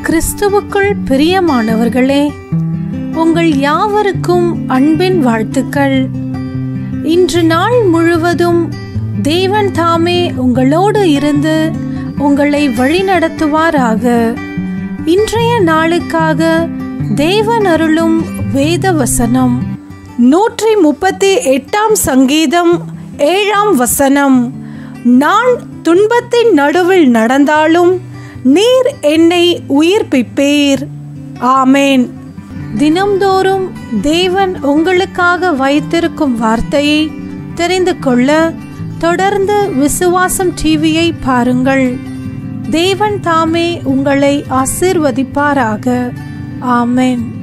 கிறிஸ்துவுக்குள் பிரியமானவர்களே உங்கள் யாவருக்கும் அன்பின் வாழ்த்துக்கள் இன்று நாள் முழுவதும் தேவன் தாமே உங்களோடு இருந்து உங்களை வழிநடத்துவாராக இன்றைய நாளுக்காக தேவன் அருளும் வேத வசனம் நூற்றி முப்பத்தி எட்டாம் சங்கீதம் ஏழாம் வசனம் நான் துன்பத்தின் நடுவில் நடந்தாலும் நீர் என்னை உயிர்ப்பிப்பீர் ஆமேன் தினம்தோறும் தேவன் உங்களுக்காக வைத்திருக்கும் வார்த்தையை தெரிந்து கொள்ள தொடர்ந்து விசுவாசம் டிவியை பாருங்கள் தேவன் தாமே உங்களை ஆசிர்வதிப்பாராக ஆமேன்